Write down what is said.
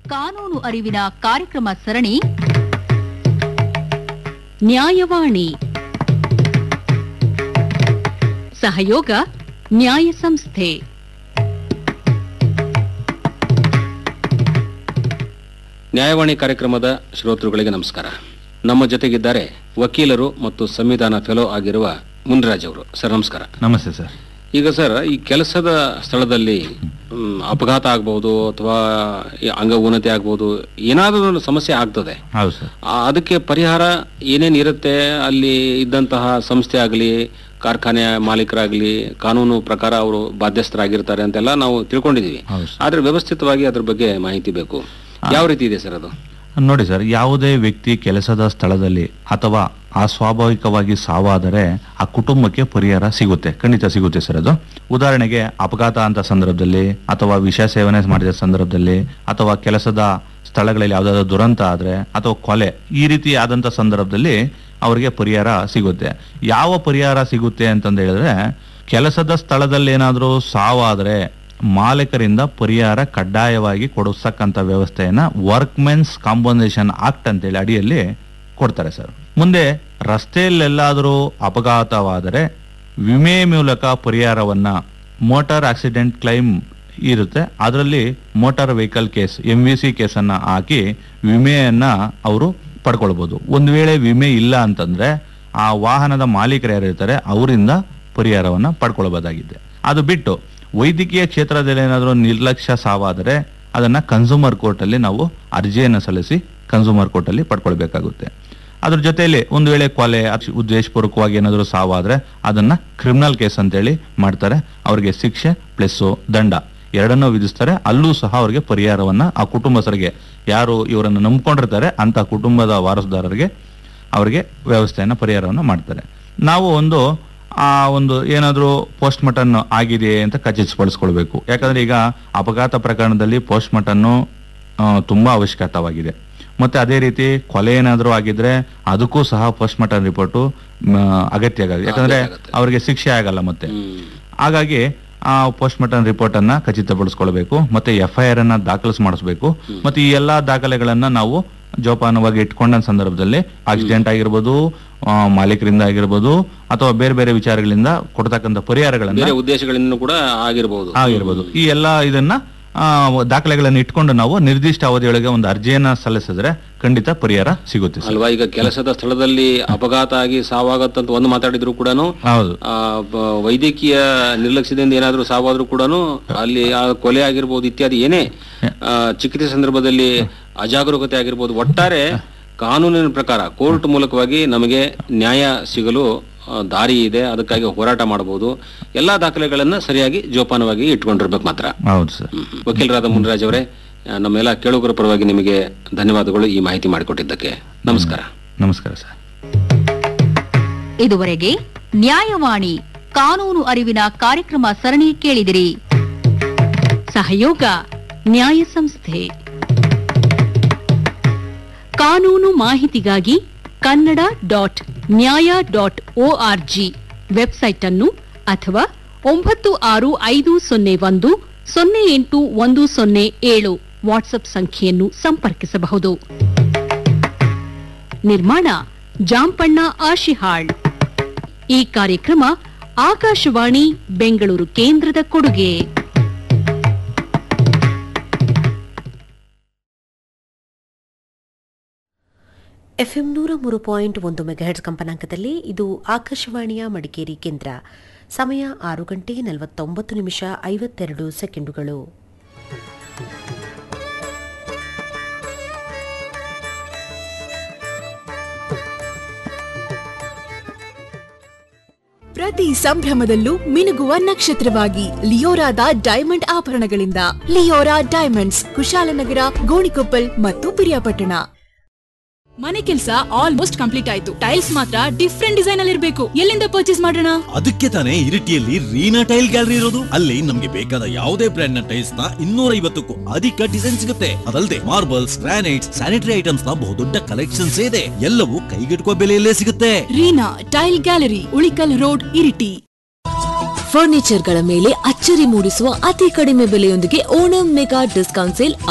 ಕಾನೂನು ಅರಿವಿನ ಕಾರ್ಯಕ್ರಮ ಸರಣಿ ನ್ಯಾಯವಾಣಿ ಸಹಯೋಗ ನ್ಯಾಯ ಸಂಸ್ಥೆ ನ್ಯಾಯವಾಣಿ ಕಾರ್ಯಕ್ರಮದ ಶ್ರೋತೃಗಳಿಗೆ ನಮಸ್ಕಾರ ನಮ್ಮ ಜೊತೆಗಿದ್ದಾರೆ ವಕೀಲರು ಮತ್ತು ಸಂವಿಧಾನ ಫೆಲೋ ಆಗಿರುವ ಮುನ್ರಾಜ್ ಅವರು ಸರ್ ನಮಸ್ಕಾರ ನಮಸ್ತೆ ಸರ್ ಈಗ ಸರ್ ಈ ಕೆಲಸದ ಸ್ಥಳದಲ್ಲಿ ಮ್, ಅಪಘಾತ ಆಗ್ಬೋದು ಅಥವಾ ಈ ಅಂಗ ಊನತೆ ಆಗ್ಬೋದು ಏನಾದರೂ ಒಂದು ಸಮಸ್ಯೆ ಆಗ್ತದೆ ಹೌದು ಸರ್ ಆ, ಅದಕ್ಕೆ ಪರಿಹಾರ ಏನೇನು ಇರುತ್ತೆ ಅಲ್ಲಿ ಇದ್ದಂತಹ ಸಂಸ್ಥೆ ಆಗಲಿ ಕಾರ್ಖಾನೆ ಮಾಲೀಕರಾಗಲಿ ಕಾನೂನು ಪ್ರಕಾರ ಅವರು ಬಾಧ್ಯಸ್ಥರಾಗಿರ್ತಾರೆ ಅಂತೆಲ್ಲ ನಾವು ತಿಳ್ಕೊಂಡಿದೀವಿ ಹೌದು ಸರ್. ಆದ್ರೆ ವ್ಯವಸ್ಥಿತವಾಗಿ ಅದ್ರ ಬಗ್ಗೆ ಮಾಹಿತಿ ಬೇಕು ಯಾವ ರೀತಿ ಇದೆ ಸರ್ ಅದು ನೋಡಿ ಸರ್ ಯಾವುದೇ ವ್ಯಕ್ತಿ ಕೆಲಸದ ಸ್ಥಳದಲ್ಲಿ ಅಥವಾ ಅಸ್ವಾಭಾವಿಕವಾಗಿ ಸಾವಾದರೆ ಆ ಕುಟುಂಬಕ್ಕೆ ಪರಿಹಾರ ಸಿಗುತ್ತೆ ಖಂಡಿತ ಸಿಗುತ್ತೆ ಸರ್ ಅದು ಉದಾಹರಣೆಗೆ ಅಪಘಾತ ಅಂತ ಸಂದರ್ಭದಲ್ಲಿ ಅಥವಾ ವಿಷ ಸೇವನೆ ಮಾಡಿದ ಸಂದರ್ಭದಲ್ಲಿ ಅಥವಾ ಕೆಲಸದ ಸ್ಥಳಗಳಲ್ಲಿ ಯಾವುದಾದ್ರು ದುರಂತ ಆದ್ರೆ ಅಥವಾ ಕೊಲೆ ಈ ರೀತಿ ಆದಂತ ಸಂದರ್ಭದಲ್ಲಿ ಅವರಿಗೆ ಪರಿಹಾರ ಸಿಗುತ್ತೆ ಯಾವ ಪರಿಹಾರ ಸಿಗುತ್ತೆ ಅಂತಂದು ಹೇಳಿದ್ರೆ ಕೆಲಸದ ಸ್ಥಳದಲ್ಲಿ ಏನಾದರೂ ಸಾವಾದ್ರೆ ಮಾಲೀಕರಿಂದ ಪರಿಹಾರ ಕಡ್ಡಾಯವಾಗಿ ಕೊಡಿಸ್ತಕ್ಕಂಥ ವ್ಯವಸ್ಥೆಯನ್ನ ವರ್ಕ್ಮೆನ್ಸ್ ಕಾಂಪನ್ಸೇಷನ್ ಆಕ್ಟ್ ಅಂತೇಳಿ ಅಡಿಯಲ್ಲಿ ಕೊಡ್ತಾರೆ ಸರ್ ಮುಂದೆ ರಸ್ತೆಯಲ್ಲೆಲ್ಲಾದರೂ ಅಪಘಾತವಾದರೆ ವಿಮೆ ಮೂಲಕ ಪರಿಹಾರವನ್ನ ಮೋಟಾರ್ ಆಕ್ಸಿಡೆಂಟ್ ಕ್ಲೈಮ್ ಇರುತ್ತೆ ಅದರಲ್ಲಿ motor vehicle case M V C ಕೇಸನ್ನ ಹಾಕಿ ವಿಮೆಯನ್ನ ಅವರು ಪಡ್ಕೊಳ್ಬೋದು ಒಂದು ವೇಳೆ ವಿಮೆ ಇಲ್ಲ ಅಂತಂದ್ರೆ ಆ ವಾಹನದ ಮಾಲೀಕರು ಯಾರಿರ್ತಾರೆ ಅವರಿಂದ ಪರಿಹಾರವನ್ನ ಪಡ್ಕೊಳ್ಬೋದಾಗಿದೆ ಅದು ಬಿಟ್ಟು ವೈದ್ಯಕೀಯ ಕ್ಷೇತ್ರದಲ್ಲಿ ಏನಾದರೂ ನಿರ್ಲಕ್ಷ್ಯ ಸಾವಾದರೆ ಅದನ್ನ ಕನ್ಸೂಮರ್ ಕೋರ್ಟ್ ಅಲ್ಲಿ ನಾವು ಅರ್ಜಿಯನ್ನು ಸಲ್ಲಿಸಿ ಕನ್ಸೂಮರ್ ಕೋರ್ಟ್ ಅಲ್ಲಿ ಪಡ್ಕೊಳ್ಬೇಕಾಗುತ್ತೆ ಅದ್ರ ಜೊತೆಯಲ್ಲಿ ಒಂದು ವೇಳೆ ಕೊಲೆ ಅಕ್ಷ- ಉದ್ದೇಶಪೂರ್ವಕವಾಗಿ ಏನಾದರೂ ಸಾವಾದ್ರೆ ಅದನ್ನ ಕ್ರಿಮಿನಲ್ ಕೇಸ್ ಅಂತೇಳಿ ಮಾಡ್ತಾರೆ ಅವ್ರಿಗೆ ಶಿಕ್ಷೆ ಪ್ಲಸ್ ದಂಡ ಎರಡನ್ನೂ ವಿಧಿಸ್ತಾರೆ ಅಲ್ಲೂ ಸಹ ಅವ್ರಿಗೆ ಪರಿಹಾರವನ್ನ ಆ ಕುಟುಂಬಸ್ಥರಿಗೆ ಯಾರು ಇವರನ್ನು ನಂಬ್ಕೊಂಡಿರ್ತಾರೆ ಅಂತ ಕುಟುಂಬದ ವಾರಸುದಾರರಿಗೆ ಅವರಿಗೆ ವ್ಯವಸ್ಥೆಯನ್ನ ಪರಿಹಾರವನ್ನು ಮಾಡ್ತಾರೆ ನಾವು ಒಂದು ಆ ಒಂದು ಏನಾದರೂ ಪೋಸ್ಟ್ ಮಾರ್ಟಮ್ ಆಗಿದೆ ಅಂತ ಖಚಿತಪಡಿಸ್ಕೊಳ್ಬೇಕು ಯಾಕಂದ್ರೆ ಈಗ ಅಪಘಾತ ಪ್ರಕರಣದಲ್ಲಿ ಪೋಸ್ಟ್ ಮಾರ್ಟಮ್ ತುಂಬಾ ಅವಶ್ಯಕತವಾಗಿದೆ ಮತ್ತೆ ಅದೇ ರೀತಿ ಕೊಲೆ ಏನಾದರೂ ಆಗಿದ್ರೆ ಅದಕ್ಕೂ ಸಹ ಪೋಸ್ಟ್ ಮಾರ್ಟಮ್ ರಿಪೋರ್ಟು ಅಗತ್ಯ ಆಗುತ್ತೆ ಯಾಕಂದ್ರೆ ಬೇಕಾಗುತ್ತೆ. ಅವರಿಗೆ ಶಿಕ್ಷೆ ಆಗಲ್ಲ ಮತ್ತೆ ಹ್ಮ್. ಹಾಗಾಗಿ ಆ ಪೋಸ್ಟ್ ಮಾರ್ಟಮ್ ರಿಪೋರ್ಟ್ ಅನ್ನ ಖಚಿತಪಡಿಸ್ಕೊಳ್ಬೇಕು ಮತ್ತೆ ಎಫ್ ಐ ಆರ್ ಅನ್ನ ದಾಖಲಿಸ್ ಮಾಡಿಸ್ಬೇಕು ಮತ್ತೆ ಈ ಎಲ್ಲಾ ದಾಖಲೆಗಳನ್ನ ನಾವು ಜೋಪಾನವಾಗಿ ಇಟ್ಕೊಂಡ ಸಂದರ್ಭದಲ್ಲಿ ಆಕ್ಸಿಡೆಂಟ್ ಆಗಿರ್ಬೋದು ಆ, ಮಾಲೀಕರಿಂದ ಆಗಿರ್ಬೋದು ಅಥವಾ ಬೇರೆ ಬೇರೆ ವಿಚಾರಗಳಿಂದ ಕೊಡ್ತಕ್ಕಂಥ ಪರಿಹಾರಗಳನ್ನ ಬೇರೆ ಉದ್ದೇಶಗಳಿಂದ ಕೂಡ ಆಗಿರಬಹುದು ಆಗಿರ್ಬೋದು ಈ ಎಲ್ಲಾ ಇದನ್ನ ಆ, ದಾಖಲೆಗಳನ್ನ ಇಟ್ಕೊಂಡು ನಾವು ನಿರ್ದಿಷ್ಟ ಅವಧಿಯೊಳಗೆ ಒಂದು ಅರ್ಜಿಯನ್ನ ಸಲ್ಲಿಸಿದ್ರೆ ಖಂಡಿತ ಪರಿಹಾರ ಸಿಗುತ್ತೆ ಸರ್ ಅಲ್ವಾ ಈಗ ಕೆಲಸದ ಸ್ಥಳದಲ್ಲಿ ಅಪಘಾತ ಆಗಿ ಸಾವಾಗತ್ತಂತ ಒಂದು ಮಾತಾಡಿದ್ರು ಕೂಡ ಹೌದು ವೈದ್ಯಕೀಯ ನಿರ್ಲಕ್ಷ್ಯದಿಂದ ಏನಾದ್ರೂ ಸಾವಾದ್ರೂ ಕೂಡ ಅಲ್ಲಿ ಆ ಕೊಲೆ ಆಗಿರ್ಬೋದು ಇತ್ಯಾದಿ ಏನೇ ಆ, ಚಿಕಿತ್ಸೆ ಸಂದರ್ಭದಲ್ಲಿ ಅಜಾಗರೂಕತೆ ಆಗಿರ್ಬೋದು ಒಟ್ಟಾರೆ ಕಾನೂನಿನ ಪ್ರಕಾರ ಕೋರ್ಟ್ ಮೂಲಕವಾಗಿ ನಮಗೆ ನ್ಯಾಯ ಸಿಗಲು ಆ, ದಾರಿ ಇದೆ ಅದಕ್ಕಾಗಿ ಹೋರಾಟ ಮಾಡಬಹುದು ಎಲ್ಲಾ ದಾಖಲೆಗಳನ್ನ ಸರಿಯಾಗಿ ಜೋಪಾನವಾಗಿ ಇಟ್ಕೊಂಡಿರ್ಬೇಕು ಮಾತ್ರ ಹೌದು ಸರ್ ಹ್ಮ್. ವಕೀಲರಾದ ಮುನ್ರಾಜ್ ಅವರೇ ಆ, ನಮ್ಮೆಲ್ಲ ಕೇಳುಗರ ಪರವಾಗಿ ನಿಮಗೆ ಧನ್ಯವಾದಗಳು ಈ ಮಾಹಿತಿ ಮಾಡಿಕೊಟ್ಟಿದ್ದಕ್ಕೆ ನಮಸ್ಕಾರ ನಮಸ್ಕಾರ ಸರ್ ಇದುವರೆಗೆ ನ್ಯಾಯವಾಣಿ ಕಾನೂನು ಅರಿವಿನ ಕಾರ್ಯಕ್ರಮ ಸರಣಿ ಕೇಳಿದಿರಿ ಸಹಯೋಗ ನ್ಯಾಯ ಸಂಸ್ಥೆ ಕಾನೂನು ಮಾಹಿತಿಗಾಗಿ Kannada dot Nyaya dot O R G website ಅನ್ನು ಅಥವಾ ಒಂಬತ್ತು ಆರು ಐದು ಸೊನ್ನೆ ಒಂದು ಸೊನ್ನೆ ಎಂಟು ಒಂದು ಸೊನ್ನೆ ಏಳು ವಾಟ್ಸ್ಆಪ್ ಸಂಖ್ಯೆಯನ್ನು ಸಂಪರ್ಕಿಸಬಹುದು ನಿರ್ಮಾಣ ಜಾಂಪಣ್ಣ ಆಶಿಹಾಳ್ ಈ ಕಾರ್ಯಕ್ರಮ ಆಕಾಶವಾಣಿ ಬೆಂಗಳೂರು ಕೇಂದ್ರದ ಕೊಡುಗೆ ಎಫ್ಎಂ ನೂರ ಮೂರು ಪಾಯಿಂಟ್ ಒಂದು ಮೆಗಾಹೆಟ್ಸ್ ಕಂಪನಾಂಕದಲ್ಲಿ ಇದು ಆಕಾಶವಾಣಿಯ ಮಡಿಕೇರಿ ಕೇಂದ್ರ ಸಮಯ ಆರು ಗಂಟೆ ನಲವತ್ತೊಂಬತ್ತು ನಿಮಿಷ ಐವತ್ತೆರಡು ಸೆಕೆಂಡುಗಳು ಪ್ರತಿ ಸಂಭ್ರಮದಲ್ಲೂ ಮಿನುಗುವ ನಕ್ಷತ್ರವಾಗಿ ಲಿಯೋರಾದ ಡೈಮಂಡ್ ಆಭರಣಗಳಿಂದ ಲಿಯೋರಾ ಡೈಮಂಡ್ಸ್ ಕುಶಾಲನಗರ ಗೋಣಿಕೊಪ್ಪಲ್ ಮತ್ತು ಪಿರಿಯಾಪಟ್ಟಣ ಮನೆ ಕೆಲಸ ಆಲ್ಮೋಸ್ಟ್ ಕಂಪ್ಲೀಟ್ ಆಯ್ತು ಟೈಲ್ಸ್ ಮಾತ್ರ ಡಿಫ್ರೆಂಟ್ ಡಿಸೈನ್ ಅಲ್ಲಿ ಇರಬೇಕು ಎಲ್ಲಿಂದ ಪರ್ಚೇಸ್ ಮಾಡೋಣ ಅದಕ್ಕೆ ತಾನೇ ಇರಿಟಿಯಲ್ಲಿ ರೀನಾ ಟೈಲ್ ಗ್ಯಾಲರಿ ಇರೋದು ಅಲ್ಲಿ ನಮ್ಗೆ ಬೇಕಾದ ಯಾವುದೇ ಬ್ರ್ಯಾಂಡ್ ನ ಟೈಲ್ಸ್ ನ ಇನ್ನೂರ ಐವತ್ತಕ್ಕೂ ಅಧಿಕ ಡಿಸೈನ್ ಸಿಗುತ್ತೆ ಅದಲ್ಲದೆ ಮಾರ್ಬಲ್ಸ್ ಗ್ರಾನೈಟ್ಸ್ ಸ್ಯಾನಿಟರಿ ಐಟಮ್ಸ್ ನ ಬಹುದೊಡ್ಡ ಕಲೆಕ್ಷನ್ಸ್ ಇದೆ ಎಲ್ಲವೂ ಕೈಗೆಟುಕುವ ಬೆಲೆಯಲ್ಲೇ ಸಿಗುತ್ತೆ Reena tile gallery Ulikkal road Iritty ಫರ್ನಿಚರ್ಗಳ ಮೇಲೆ ಅಚ್ಚರಿ ಮೂಡಿಸುವ ಅತಿ ಕಡಿಮೆ ಬೆಲೆಯೊಂದಿಗೆ ಓಣಂ ಮೆಗಾ ಡಿಸ್ಕೌಂಟ್ ಸೇಲ್